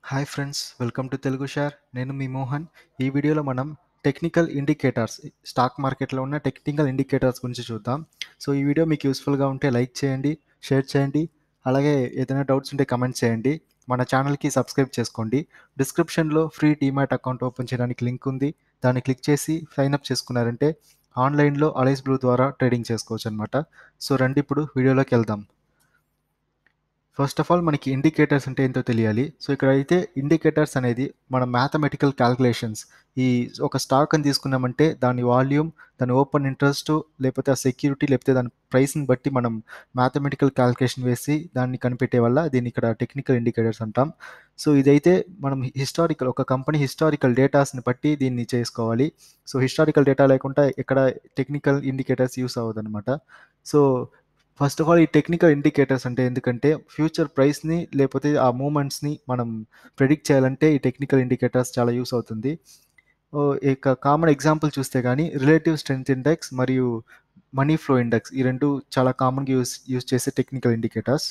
hi friends welcome to Telugu share నేను మీ మోహన్ ఈ వీడియోలో మనం టెక్నికల్ ఇండికేటర్స్ స్టాక్ మార్కెట్లో ఉన్న టెక్నికల్ ఇండికేటర్స్ గురించి చూద్దాం సో ఈ వీడియో మీకు యూస్ఫుల్గా ఉంటే లైక్ చేయండి షేర్ చేయండి అలాగే ఏదైనా డౌట్స్ ఉంటే కమెంట్ చేయండి మన ఛానల్కి సబ్స్క్రైబ్ చేసుకోండి డిస్క్రిప్షన్లో ఫ్రీ డీమ్యాట్ అకౌంట్ ఓపెన్ చేయడానికి లింక్ ఉంది దాన్ని క్లిక్ చేసి సైన్ అప్ చేసుకున్నారంటే ఆన్లైన్లో అలైస్ బ్లూ ద్వారా ట్రేడింగ్ చేసుకోవచ్చు అనమాట సో రండి ఇప్పుడు వీడియోలోకి వెళ్దాం ఫస్ట్ ఆఫ్ ఆల్ మనకి ఇండికేటర్స్ అంటే ఏంటో తెలియాలి సో ఇక్కడ అయితే ఇండికేటర్స్ అనేది మన మ్యాథమెటికల్ క్యాల్కులేషన్స్ ఈ ఒక స్టాక్ అని తీసుకున్నామంటే దాని వాల్యూమ్ దాని ఓపెన్ ఇంట్రెస్ట్ లేకపోతే ఆ సెక్యూరిటీ లేకపోతే దాని ప్రైస్ని బట్టి మనం మ్యాథమెటికల్ క్యాల్కులేషన్ వేసి దాన్ని కనిపెట్టే వల్ల దీన్ని ఇక్కడ టెక్నికల్ ఇండికేటర్స్ అంటాం సో ఇదైతే మనం హిస్టారికల్ ఒక కంపెనీ హిస్టారికల్ డేటాస్ని బట్టి దీన్ని చేసుకోవాలి సో హిస్టారికల్ డేటా లేకుండా ఇక్కడ టెక్నికల్ ఇండికేటర్స్ యూస్ అవ్వదు అనమాట సో ఫస్ట్ ఆఫ్ ఆల్ ఈ టెక్నికల్ ఇండికేటర్స్ అంటే ఎందుకంటే ఫ్యూచర్ ప్రైస్ని లేకపోతే ఆ మూమెంట్స్ని మనం ప్రెడిక్ట్ చేయాలంటే ఈ టెక్నికల్ ఇండికేటర్స్ చాలా యూస్ అవుతుంది ఇక కామన్ ఎగ్జాంపుల్ చూస్తే కానీ రిలేటివ్ స్ట్రెంత్ ఇండెక్స్ మరియు మనీ ఫ్లో ఇండెక్స్ ఈ రెండు చాలా కామన్గా యూస్ యూస్ చేసే టెక్నికల్ ఇండికేటర్స్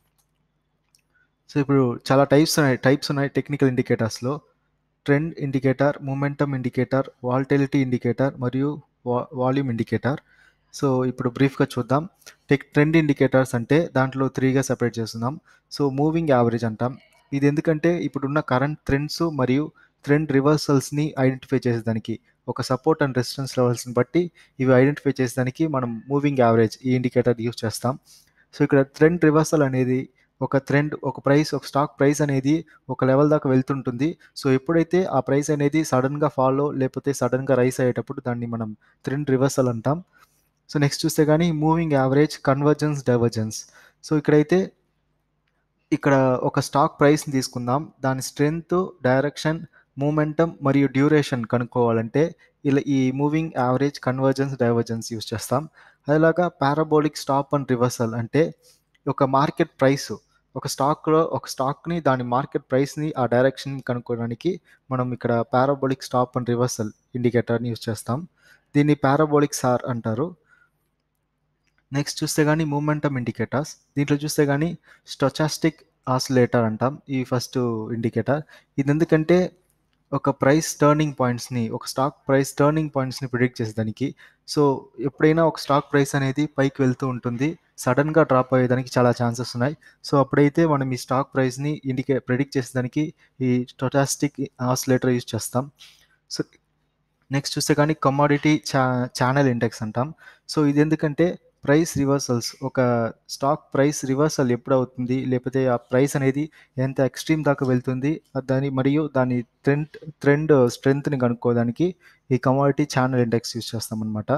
సో ఇప్పుడు చాలా టైప్స్ ఉన్నాయి టైప్స్ ఉన్నాయి టెక్నికల్ ఇండికేటర్స్లో trend indicator momentum indicator volatility indicator మరియు వాల్యూమ్ ఇండికేటర్ సో ఇప్పుడు బ్రీఫ్గా చూద్దాం టెక్ ట్రెండ్ ఇండికేటర్స్ అంటే దాంట్లో త్రీగా సెపరేట్ చేస్తున్నాం సో మూవింగ్ యావరేజ్ అంటాం ఇది ఎందుకంటే ఇప్పుడున్న కరెంట్ ట్రెండ్స్ మరియు ట్రెండ్ రివర్సల్స్ని ఐడెంటిఫై చేసేదానికి ఒక సపోర్ట్ అండ్ రెసిస్టెన్స్ లెవెల్స్ని బట్టి ఇవి ఐడెంటిఫై చేసేదానికి మనం మూవింగ్ యావరేజ్ ఈ ఇండికేటర్ యూస్ చేస్తాం సో ఇక్కడ ట్రెండ్ రివర్సల్ అనేది ఒక ట్రెండ్ ఒక ప్రైస్ ఒక స్టాక్ ప్రైస్ అనేది ఒక లెవెల్ దాకా వెళ్తుంటుంది సో ఎప్పుడైతే ఆ ప్రైస్ అనేది సడన్గా ఫాలో లేకపోతే సడన్గా రైస్ అయ్యేటప్పుడు దాన్ని మనం ట్రెండ్ రివర్సల్ అంటాం సో నెక్స్ట్ చూస్తే కానీ moving average convergence divergence so ఇక్కడైతే ఇక్కడ ఒక స్టాక్ ప్రైస్ని తీసుకుందాం దాని స్ట్రెంగ్త్ డైరెక్షన్ మూమెంటం మరియు డ్యూరేషన్ కనుక్కోవాలంటే ఇలా ఈ moving average convergence divergence use చేస్తాం అదేలాగా పారాబోలిక్ స్టాప్ అండ్ రివర్సల్ అంటే ఒక మార్కెట్ ప్రైస్ ఒక స్టాక్లో ఒక స్టాక్ని దాని మార్కెట్ ప్రైస్ని ఆ డైరెక్షన్ కనుక్కోవడానికి మనం ఇక్కడ పారాబోలిక్ స్టాప్ అండ్ రివర్సల్ ఇండికేటర్ని యూస్ చేస్తాం దీన్ని పారాబోలిక్ సార్ అంటారు నెక్స్ట్ చూస్తే కానీ మూమెంటమ్ ఇండికేటర్స్ దీంట్లో చూస్తే కానీ స్టొచాస్టిక్ ఆసిలేటర్ అంటాం ఈ ఫస్ట్ ఇండికేటర్ ఇది ఎందుకంటే ఒక ప్రైస్ టర్నింగ్ పాయింట్స్ని ఒక స్టాక్ ప్రైస్ టర్నింగ్ పాయింట్స్ని ప్రిడిక్ట్ చేసేదానికి సో ఎప్పుడైనా ఒక స్టాక్ ప్రైస్ అనేది పైకి వెళ్తూ ఉంటుంది సడన్గా డ్రాప్ అయ్యేదానికి చాలా ఛాన్సెస్ ఉన్నాయి సో అప్పుడైతే మనం ఈ స్టాక్ ప్రైస్ని ఇండికే ప్రిడిక్ట్ చేసేదానికి ఈ స్టొటాస్టిక్ ఆసిలేటర్ యూజ్ చేస్తాం సో నెక్స్ట్ చూస్తే కానీ కమాడిటీ చా ఛానల్ ఇండెక్స్ అంటాం సో ఇది ఎందుకంటే ప్రైస్ రివర్సల్స్ ఒక స్టాక్ ప్రైస్ రివర్సల్ ఎప్పుడు అవుతుంది లేకపోతే ఆ ప్రైస్ అనేది ఎంత ఎక్స్ట్రీమ్ దాకా వెళ్తుంది దాని మరియు దాని ట్రెండ్ ట్రెండ్ స్ట్రెంగ్త్ని కనుక్కోవడానికి ఈ కమాడిటీ ఛానల్ ఇండెక్స్ యూస్ చేస్తాం అనమాట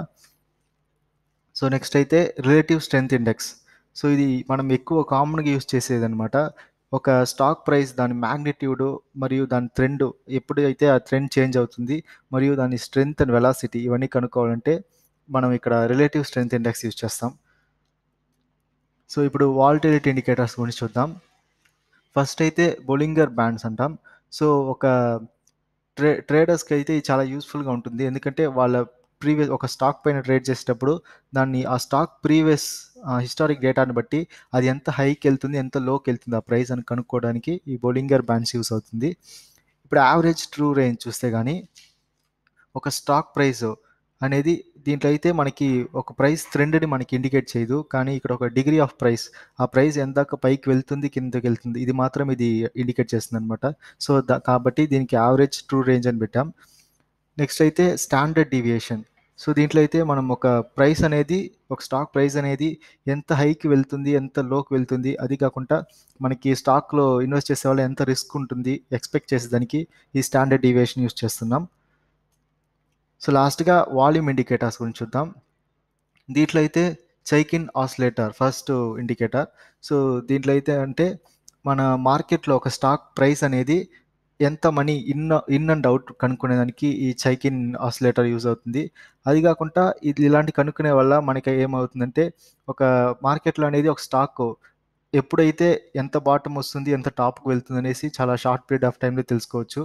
సో నెక్స్ట్ అయితే రిలేటివ్ స్ట్రెంగ్త్ ఇండెక్స్ సో ఇది మనం ఎక్కువ కామన్గా యూస్ చేసేది అనమాట ఒక స్టాక్ ప్రైస్ దాని మ్యాగ్నిట్యూడ్ మరియు దాని ట్రెండ్ ఎప్పుడైతే ఆ ట్రెండ్ చేంజ్ అవుతుంది మరియు దాని స్ట్రెంగ్త్ అండ్ వెలాసిటీ ఇవన్నీ కనుక్కోవాలంటే మనం ఇక్కడ రిలేటివ్ స్ట్రెంగ్త్ ఇండెక్స్ యూజ్ చేస్తాం సో ఇప్పుడు వాల్టిలిటీ ఇండికేటర్స్ గురించి చూద్దాం ఫస్ట్ అయితే బొలింగర్ బ్యాండ్స్ అంటాం సో ఒక ట్రే ట్రేడర్స్కి అయితే ఇది చాలా యూస్ఫుల్గా ఉంటుంది ఎందుకంటే వాళ్ళ ప్రీవియస్ ఒక స్టాక్ పైన ట్రేడ్ చేసేటప్పుడు దాన్ని ఆ స్టాక్ ప్రీవియస్ హిస్టారిక్ డేటాని బట్టి అది ఎంత హైకి వెళ్తుంది ఎంత లోకి వెళ్తుంది ఆ ప్రైస్ అని కనుక్కోవడానికి ఈ బొలింగర్ బ్యాండ్స్ యూస్ అవుతుంది ఇప్పుడు యావరేజ్ ట్రూ రేంజ్ చూస్తే కానీ ఒక స్టాక్ ప్రైస్ అనేది దీంట్లో అయితే మనకి ఒక ప్రైస్ ట్రెండ్ని మనకి ఇండికేట్ చేయదు కానీ ఇక్కడ ఒక డిగ్రీ ఆఫ్ ప్రైస్ ఆ ప్రైస్ ఎందాక పైకి వెళ్తుంది కిందకి వెళ్తుంది ఇది మాత్రం ఇది ఇండికేట్ చేస్తుంది అనమాట సో కాబట్టి దీనికి యావరేజ్ ట్రూ రేంజ్ అని పెట్టాం నెక్స్ట్ అయితే స్టాండర్డ్ డీవియేషన్ సో దీంట్లో అయితే మనం ఒక ప్రైస్ అనేది ఒక స్టాక్ ప్రైస్ అనేది ఎంత హైకి వెళ్తుంది ఎంత లోకి వెళ్తుంది అది కాకుండా మనకి స్టాక్లో ఇన్వెస్ట్ చేసే వాళ్ళు ఎంత రిస్క్ ఉంటుంది ఎక్స్పెక్ట్ చేసేదానికి ఈ స్టాండర్డ్ డీవియేషన్ యూస్ చేస్తున్నాం సో లాస్ట్గా వాల్యూమ్ ఇండికేటర్స్ గురించి చూద్దాం దీంట్లో అయితే Chaikin oscillator first indicator so దీంట్లో అయితే అంటే మన మార్కెట్లో ఒక స్టాక్ ప్రైస్ అనేది ఎంత money in in and out కనుక్కునేదానికి ఈ చైకిన్ ఆసిలేటర్ యూజ్ అవుతుంది అది కాకుండా ఇది ఇలాంటి కనుక్కునే వల్ల మనకి ఏమవుతుందంటే ఒక మార్కెట్లో అనేది ఒక స్టాక్ ఎప్పుడైతే ఎంత బాటం వస్తుంది ఎంత టాప్కి వెళ్తుంది అనేసి చాలా షార్ట్ పీరియడ్ ఆఫ్ టైంలో తెలుసుకోవచ్చు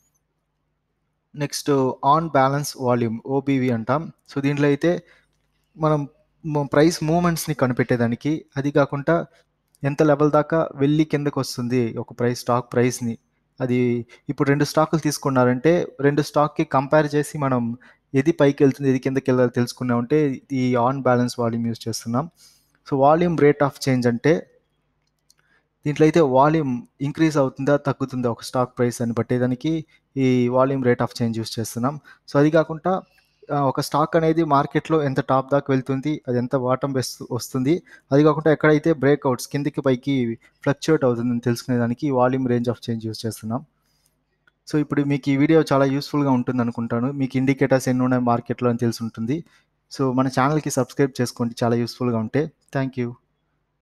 next on balance volume OBV అంటాం సో దీంట్లో అయితే మనం ప్రైస్ మూమెంట్స్ని కనిపెట్టేదానికి అది కాకుండా ఎంత లెవెల్ దాకా వెళ్ళి కిందకు వస్తుంది ఒక ప్రైస్ స్టాక్ ప్రైస్ని అది ఇప్పుడు రెండు స్టాకులు తీసుకున్నారంటే రెండు స్టాక్కి కంపేర్ చేసి మనం ఏది పైకి వెళ్తుంది ఏది కిందకి వెళ్ళాలి తెలుసుకున్నామంటే ఈ ఆన్ బ్యాలెన్స్ వాల్యూమ్ యూస్ చేస్తున్నాం so volume rate of change అంటే దీంట్లో అయితే వాల్యూమ్ ఇంక్రీజ్ అవుతుందా తగ్గుతుందా ఒక స్టాక్ ప్రైస్ అని బట్టేదానికి ఈ volume rate of change use చేస్తున్నాం సో అది కాకుండా ఆ, ఒక స్టాక్ అనేది మార్కెట్లో ఎంత టాప్ దాకా వెళ్తుంది అది ఎంత బాటం వస్తుంది అది కాకుండా ఎక్కడైతే బ్రేక్అవుట్స్ కిందికి పైకి ఫ్లక్చుయేట్ అవుతుందని తెలుసుకునేదానికి volume range of change use చేస్తున్నాం సో ఇప్పుడు మీకు ఈ వీడియో చాలా యూస్ఫుల్గా ఉంటుంది అనుకుంటాను మీకు ఇండికేటర్స్ ఎన్ని ఉన్నాయి మార్కెట్లో అని తెలిసి ఉంటుంది సో మన ఛానల్కి సబ్స్క్రైబ్ చేసుకోండి చాలా యూస్ఫుల్గా ఉంటే థ్యాంక్ యూ